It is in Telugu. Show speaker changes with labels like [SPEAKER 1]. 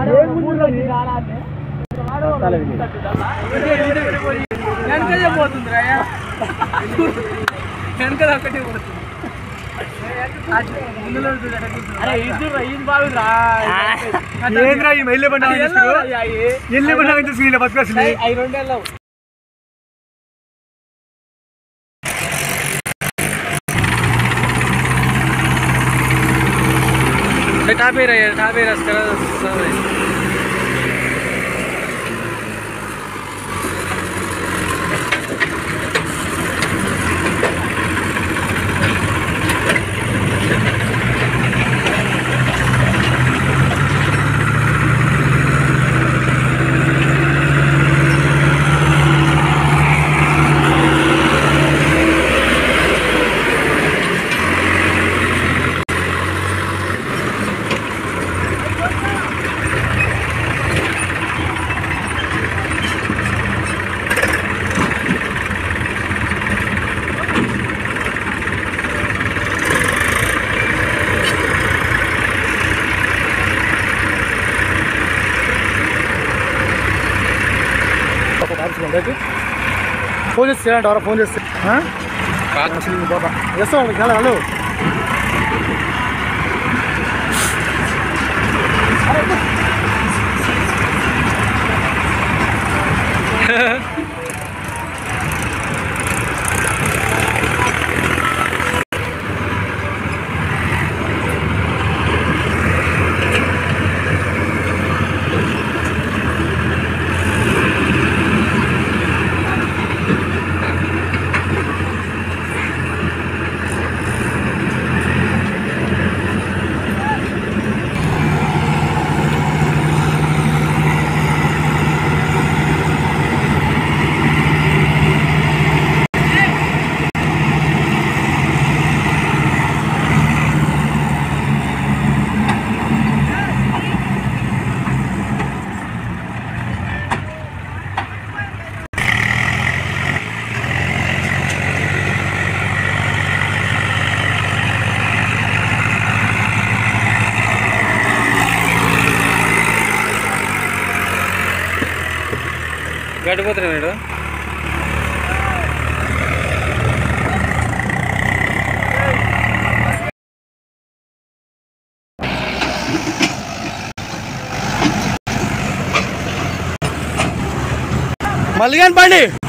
[SPEAKER 1] వెనకదే పోతుంది రాయ వెనకది ఒక్కటే పోతుంది ముందులో అరే ఇది ఇది బాగుందిరా
[SPEAKER 2] ఏంద్రా ఈ మెల్లె బండి ఆమె తీసుకురు? ఎల్లె బండి ఆమె తీసుకుని ఇలా బతకాల్సింది
[SPEAKER 1] అవి రెండేళ్ళు టాపే రా టాపే రాసుకరా
[SPEAKER 2] ఫోన్ చేస్తే ఎవరా ఫోన్ చేస్తే ఆ? అసలు బాబా చేస్తాం చాలా హలో
[SPEAKER 1] గడిపోతున్నాడు
[SPEAKER 2] మళ్ళీ కానీ బండి